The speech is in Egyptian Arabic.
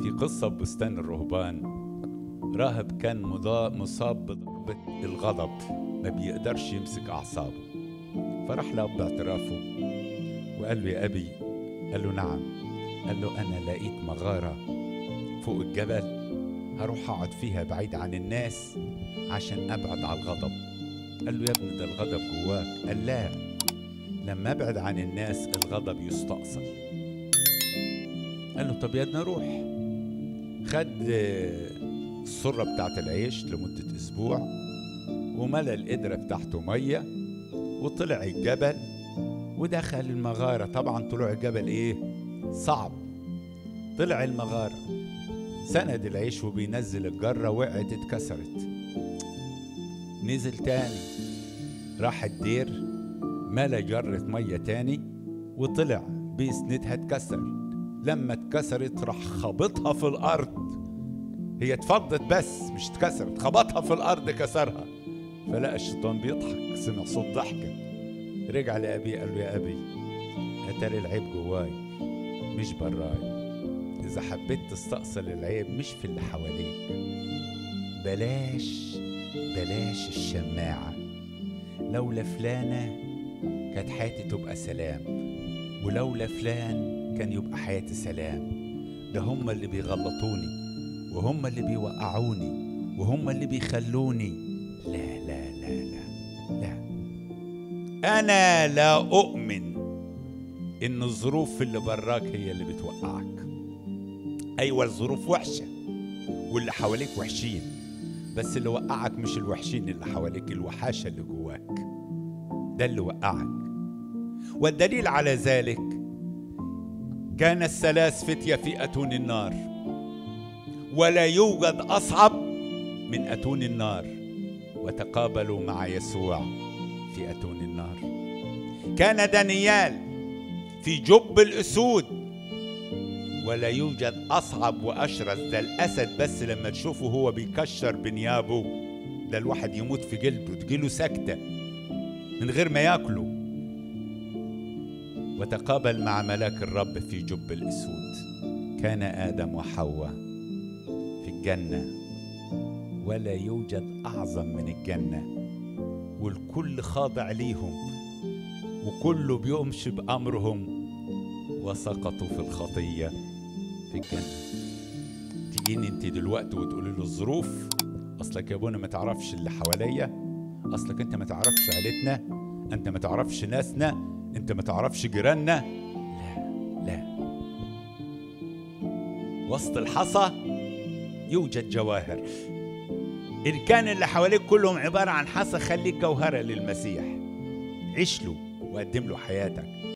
في قصة ببستان الرهبان راهب كان مضا- مصاب بضربة الغضب ما بيقدرش يمسك أعصابه فراح له باعترافه وقال له يا أبي قال له نعم قال له أنا لقيت مغارة فوق الجبل هروح أقعد فيها بعيد عن الناس عشان أبعد عن الغضب قال له يا ابني ده الغضب جواك قال لا لما أبعد عن الناس الغضب يستأصل قال له طب يا ابني روح خد آه، السرة بتاعت العيش لمدة أسبوع وملى القدرة بتاعته مية وطلع الجبل ودخل المغارة طبعا طلوع الجبل إيه صعب طلع المغارة سند العيش وبينزل الجرة وقعت اتكسرت نزل تاني راح الدير ملى جرة مية تاني وطلع بيسندها اتكسرت لما اتكسرت راح خبطها في الأرض هي اتفضت بس مش اتكسرت خبطها في الأرض كسرها فلقى الشيطان بيضحك سمع صوت ضحكة رجع لأبيه قال له يا أبي أتاري العيب جواي مش براي إذا حبيت تستأصل العيب مش في اللي حواليك بلاش بلاش الشماعة لولا فلانة كانت حياتي تبقى سلام ولولا فلان كان يبقى حياتي سلام ده هم اللي بيغلطوني وهم اللي بيوقعوني وهم اللي بيخلوني لا لا لا لا لا أنا لا أؤمن إن الظروف اللي براك هي اللي بتوقعك أيوة الظروف وحشة واللي حواليك وحشين بس اللي وقعك مش الوحشين اللي حواليك الوحاشة اللي جواك ده اللي وقعك والدليل على ذلك كان الثلاث فتية في أتون النار ولا يوجد أصعب من أتون النار وتقابلوا مع يسوع في أتون النار كان دانيال في جب الأسود ولا يوجد أصعب وأشرس ده الأسد بس لما تشوفه هو بيكشر بنيابه ده الواحد يموت في جلده تجيله سكتة من غير ما ياكله وتقابل مع ملاك الرب في جب الأسود كان آدم وحواء في الجنة ولا يوجد أعظم من الجنة والكل خاضع ليهم وكله بيمشي بأمرهم وسقطوا في الخطية في الجنة تجيني انت دلوقتي وتقولي له الظروف اصلك يا ابونا ما تعرفش اللي حواليا اصلك انت ما تعرفش عيلتنا انت ما تعرفش ناسنا انت ما تعرفش جيراننا لا لا وسط الحصى يوجد جواهر ان كان اللي حواليك كلهم عباره عن حصى خليك جوهره للمسيح عيش له وقدم له حياتك